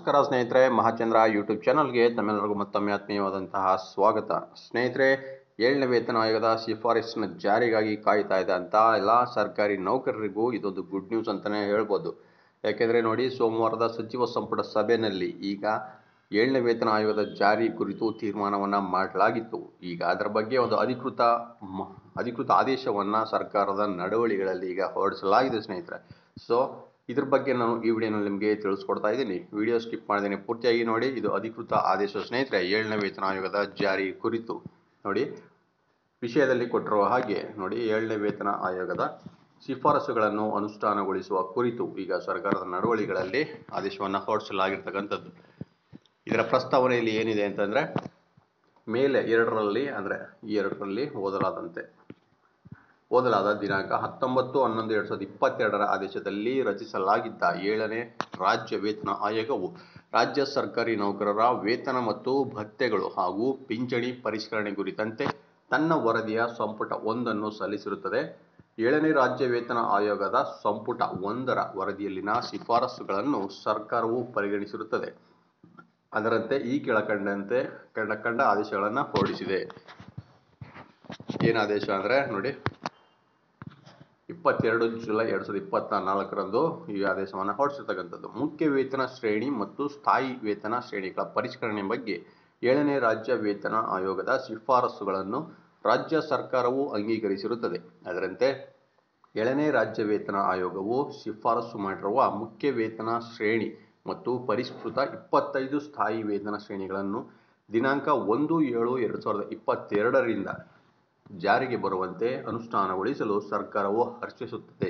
ನಮಸ್ಕಾರ ಸ್ನೇಹಿತರೆ ಮಹಾಚಂದ್ರ ಯೂಟ್ಯೂಬ್ ಚಾನಲ್ಗೆ ತಮ್ಮೆಲ್ಲರಿಗೂ ಮತ್ತೊಮ್ಮೆ ಆತ್ಮೀಯವಾದಂತಹ ಸ್ವಾಗತ ಸ್ನೇಹಿತರೆ ಏಳನೇ ವೇತನ ಆಯೋಗದ ಶಿಫಾರಸ್ಸಿನ ಜಾರಿಗಾಗಿ ಕಾಯ್ತಾ ಇದೆ ಅಂತ ಎಲ್ಲ ಸರ್ಕಾರಿ ನೌಕರರಿಗೂ ಇದೊಂದು ಗುಡ್ ನ್ಯೂಸ್ ಅಂತಲೇ ಹೇಳ್ಬೋದು ಯಾಕೆಂದರೆ ನೋಡಿ ಸೋಮವಾರದ ಸಚಿವ ಸಂಪುಟ ಸಭೆಯಲ್ಲಿ ಈಗ ಏಳನೇ ವೇತನ ಆಯೋಗದ ಜಾರಿ ಕುರಿತು ತೀರ್ಮಾನವನ್ನು ಮಾಡಲಾಗಿತ್ತು ಈಗ ಅದರ ಬಗ್ಗೆ ಒಂದು ಅಧಿಕೃತ ಮ- ಅಧಿಕೃತ ಆದೇಶವನ್ನು ಸರ್ಕಾರದ ನಡವಳಿಗಳಲ್ಲಿ ಈಗ ಹೊರಡಿಸಲಾಗಿದೆ ಸ್ನೇಹಿತರೆ ಸೊ ಇದ್ರ ಬಗ್ಗೆ ನಾನು ಈ ವಿಡಿಯೋನಲ್ಲಿ ನಿಮಗೆ ತಿಳಿಸ್ಕೊಡ್ತಾ ಇದ್ದೀನಿ ವಿಡಿಯೋ ಸ್ಕಿಪ್ ಮಾಡಿದ್ದೀನಿ ಪೂರ್ತಿಯಾಗಿ ನೋಡಿ ಇದು ಅಧಿಕೃತ ಆದೇಶ ಸ್ನೇಹಿತರೆ ಏಳನೇ ವೇತನ ಆಯೋಗದ ಜಾರಿ ಕುರಿತು ನೋಡಿ ವಿಷಯದಲ್ಲಿ ಕೊಟ್ಟಿರುವ ಹಾಗೆ ನೋಡಿ ಏಳನೇ ವೇತನ ಆಯೋಗದ ಶಿಫಾರಸುಗಳನ್ನು ಅನುಷ್ಠಾನಗೊಳಿಸುವ ಕುರಿತು ಈಗ ಸರ್ಕಾರದ ನಡವಳಿಗಳಲ್ಲಿ ಆದೇಶವನ್ನು ಹೊರಡಿಸಲಾಗಿರ್ತಕ್ಕಂಥದ್ದು ಇದರ ಪ್ರಸ್ತಾವನೆಯಲ್ಲಿ ಏನಿದೆ ಅಂತಂದರೆ ಮೇಲೆ ಎರಡರಲ್ಲಿ ಅಂದರೆ ಈ ಎರಡರಲ್ಲಿ ಓದಲಾದಂತೆ ಓದಲಾದ ದಿನಾಂಕ ಹತ್ತೊಂಬತ್ತು ಹನ್ನೊಂದು ಎರಡು ಸಾವಿರದ ಇಪ್ಪತ್ತೆರಡರ ಆದೇಶದಲ್ಲಿ ರಚಿಸಲಾಗಿದ್ದ ಏಳನೇ ರಾಜ್ಯ ವೇತನ ಆಯೋಗವು ರಾಜ್ಯ ಸರ್ಕಾರಿ ನೌಕರರ ವೇತನ ಮತ್ತು ಭತ್ಯೆಗಳು ಹಾಗೂ ಪಿಂಚಣಿ ಪರಿಷ್ಕರಣೆ ಕುರಿತಂತೆ ತನ್ನ ವರದಿಯ ಸಂಪುಟ ಒಂದನ್ನು ಸಲ್ಲಿಸಿರುತ್ತದೆ ಏಳನೇ ರಾಜ್ಯ ವೇತನ ಆಯೋಗದ ಸಂಪುಟ ಒಂದರ ವರದಿಯಲ್ಲಿನ ಶಿಫಾರಸುಗಳನ್ನು ಸರ್ಕಾರವು ಪರಿಗಣಿಸಿರುತ್ತದೆ ಅದರಂತೆ ಈ ಕೆಳಕಂಡಂತೆ ಕಂಡ ಕಂಡ ಆದೇಶಗಳನ್ನು ಹೊರಡಿಸಿದೆ ಏನು ಆದೇಶ ಅಂದರೆ ನೋಡಿ ಇಪ್ಪತ್ತೆರಡು ಜುಲೈ ಎರಡು ಸಾವಿರದ ಇಪ್ಪತ್ತ ನಾಲ್ಕರಂದು ಈ ಆದೇಶವನ್ನು ಹೊರಡಿಸಿರ್ತಕ್ಕಂಥದ್ದು ಮುಖ್ಯ ವೇತನ ಶ್ರೇಣಿ ಮತ್ತು ಸ್ಥಾಯಿ ವೇತನ ಶ್ರೇಣಿಗಳ ಪರಿಷ್ಕರಣೆ ಬಗ್ಗೆ ಏಳನೇ ರಾಜ್ಯ ವೇತನ ಆಯೋಗದ ಶಿಫಾರಸುಗಳನ್ನು ರಾಜ್ಯ ಸರ್ಕಾರವು ಅಂಗೀಕರಿಸಿರುತ್ತದೆ ಅದರಂತೆ ಏಳನೇ ರಾಜ್ಯ ವೇತನ ಆಯೋಗವು ಶಿಫಾರಸು ಮಾಡಿರುವ ಮುಖ್ಯ ವೇತನ ಶ್ರೇಣಿ ಮತ್ತು ಪರಿಷ್ಕೃತ ಇಪ್ಪತ್ತೈದು ಸ್ಥಾಯಿ ವೇತನ ಶ್ರೇಣಿಗಳನ್ನು ದಿನಾಂಕ ಒಂದು ಏಳು ಎರಡು ಸಾವಿರದ ಇಪ್ಪತ್ತೆರಡರಿಂದ ಜಾರಿಗೆ ಬರುವಂತೆ ಅನುಷ್ಠಾನಗೊಳಿಸಲು ಸರ್ಕಾರವು ಹರ್ಷಿಸುತ್ತದೆ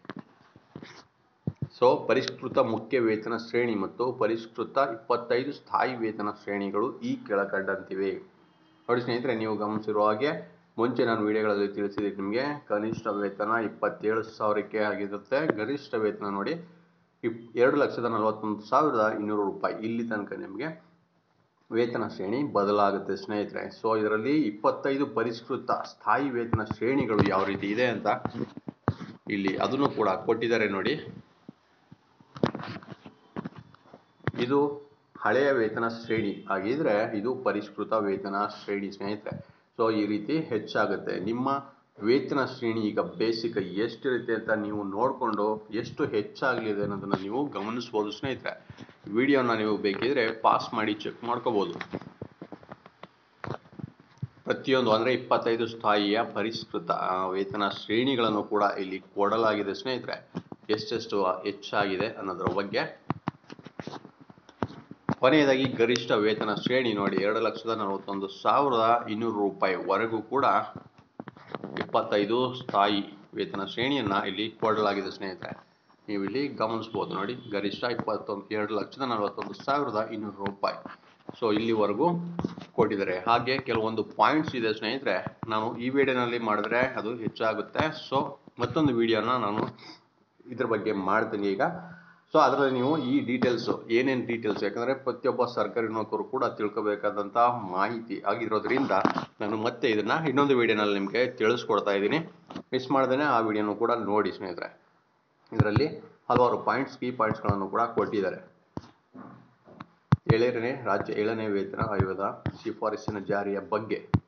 ಸೊ ಪರಿಷ್ಕೃತ ಮುಖ್ಯ ವೇತನ ಶ್ರೇಣಿ ಮತ್ತು ಪರಿಷ್ಕೃತ ಇಪ್ಪತ್ತೈದು ಸ್ಥಾಯಿ ವೇತನ ಶ್ರೇಣಿಗಳು ಈ ಕೆಳಕಂಡಂತಿವೆ ನೋಡಿ ಸ್ನೇಹಿತರೆ ನೀವು ಗಮನಿಸಿರುವ ಹಾಗೆ ಮುಂಚೆ ನಾನು ವಿಡಿಯೋಗಳಲ್ಲಿ ತಿಳಿಸಿದ್ದೀನಿ ನಿಮಗೆ ಕನಿಷ್ಠ ವೇತನ ಇಪ್ಪತ್ತೇಳು ಸಾವಿರಕ್ಕೆ ಆಗಿರುತ್ತೆ ಗರಿಷ್ಠ ವೇತನ ನೋಡಿ ಇಪ್ ಎರಡು ಲಕ್ಷದ ನಲವತ್ತೊಂದು ಸಾವಿರದ ಇನ್ನೂರು ರೂಪಾಯಿ ಇಲ್ಲಿ ತನಕ ನಿಮಗೆ ವೇತನ ಶ್ರೇಣಿ ಬದಲಾಗುತ್ತೆ ಸ್ನೇಹಿತರೆ ಸೊ ಇದರಲ್ಲಿ ಇಪ್ಪತ್ತೈದು ಪರಿಷ್ಕೃತ ಸ್ಥಾಯಿ ವೇತನ ಶ್ರೇಣಿಗಳು ಯಾವ ರೀತಿ ಇದೆ ಅಂತ ಇಲ್ಲಿ ಅದನ್ನು ಕೂಡ ಕೊಟ್ಟಿದ್ದಾರೆ ನೋಡಿ ಇದು ಹಳೆಯ ವೇತನ ಶ್ರೇಣಿ ಆಗಿದ್ರೆ ಇದು ಪರಿಷ್ಕೃತ ವೇತನ ಶ್ರೇಣಿ ಸ್ನೇಹಿತರೆ ಸೊ ಈ ರೀತಿ ಹೆಚ್ಚಾಗುತ್ತೆ ನಿಮ್ಮ ವೇತನ ಶ್ರೇಣಿ ಈಗ ಬೇಸಿಕ್ ಎಷ್ಟಿರುತ್ತೆ ಅಂತ ನೀವು ನೋಡಿಕೊಂಡು ಎಷ್ಟು ಹೆಚ್ಚಾಗಲಿದೆ ಅನ್ನೋದನ್ನು ನೀವು ಗಮನಿಸ್ಬೋದು ಸ್ನೇಹಿತರೆ ವಿಡಿಯೋನ ನೀವು ಬೇಕಿದ್ರೆ ಪಾಸ್ ಮಾಡಿ ಚೆಕ್ ಮಾಡ್ಕೋಬೋದು ಪ್ರತಿಯೊಂದು ಅಂದರೆ ಇಪ್ಪತ್ತೈದು ಸ್ಥಾಯಿಯ ಪರಿಷ್ಕೃತ ಆ, ವೇತನ ಶ್ರೇಣಿಗಳನ್ನು ಕೂಡ ಇಲ್ಲಿ ಕೊಡಲಾಗಿದೆ ಸ್ನೇಹಿತರೆ ಎಷ್ಟೆಷ್ಟು ಹೆಚ್ಚಾಗಿದೆ ಅನ್ನೋದರ ಬಗ್ಗೆ ಕೊನೆಯದಾಗಿ ಗರಿಷ್ಠ ವೇತನ ಶ್ರೇಣಿ ನೋಡಿ ಎರಡು ಲಕ್ಷದ ನಲವತ್ತೊಂದು ಸಾವಿರದ ಇನ್ನೂರು ರೂಪಾಯಿವರೆಗೂ ಕೂಡ ಇಪ್ಪತ್ತೈದು ಸ್ಥಾಯಿ ವೇತನ ಶ್ರೇಣಿಯನ್ನು ಇಲ್ಲಿ ಕೊಡಲಾಗಿದೆ ಸ್ನೇಹಿತರೆ ನೀವು ಇಲ್ಲಿ ಗಮನಿಸ್ಬೋದು ನೋಡಿ ಗರಿಷ್ಠ ಇಪ್ಪತ್ತೊಂದು ಎರಡು ಲಕ್ಷದ ನಲವತ್ತೊಂದು ಸಾವಿರದ ಇನ್ನೂರು ರೂಪಾಯಿ ಸೊ ಇಲ್ಲಿವರೆಗೂ ಕೊಟ್ಟಿದ್ದಾರೆ ಹಾಗೆ ಕೆಲವೊಂದು ಪಾಯಿಂಟ್ಸ್ ಇದೆ ಸ್ನೇಹಿತರೆ ನಾನು ಈ ವಿಡಿಯೋನಲ್ಲಿ ಮಾಡಿದ್ರೆ ಅದು ಹೆಚ್ಚಾಗುತ್ತೆ ಸೊ ಮತ್ತೊಂದು ವಿಡಿಯೋನ ನಾನು ಇದ್ರ ಬಗ್ಗೆ ಮಾಡ್ತೀನಿ ಈಗ ಸೊ ಅದರಲ್ಲಿ ನೀವು ಈ ಡೀಟೇಲ್ಸು ಏನೇನು ಡೀಟೇಲ್ಸ್ ಯಾಕಂದರೆ ಪ್ರತಿಯೊಬ್ಬ ಸರ್ಕಾರಿ ನೌಕರು ಕೂಡ ತಿಳ್ಕೊಬೇಕಾದಂಥ ಮಾಹಿತಿ ಆಗಿರೋದ್ರಿಂದ ನಾನು ಮತ್ತೆ ಇದನ್ನು ಇನ್ನೊಂದು ವಿಡಿಯೋನಲ್ಲಿ ನಿಮಗೆ ತಿಳಿಸ್ಕೊಡ್ತಾ ಇದ್ದೀನಿ ಮಿಸ್ ಮಾಡ್ದೇ ಆ ವಿಡಿಯೋನು ಕೂಡ ನೋಡಿ ಸ್ನೇಹಿತರೆ ಇದರಲ್ಲಿ ಹಲವಾರು ಪಾಯಿಂಟ್ಸ್ ಕೀ ಪಾಯಿಂಟ್ಸ್ಗಳನ್ನು ಕೂಡ ಕೊಟ್ಟಿದ್ದಾರೆ ಏಳನೇ ರಾಜ್ಯ ಏಳನೇ ವೇತನ ಆಯೋಗದ ಶಿಫಾರಸ್ಸಿನ ಜಾರಿಯ ಬಗ್ಗೆ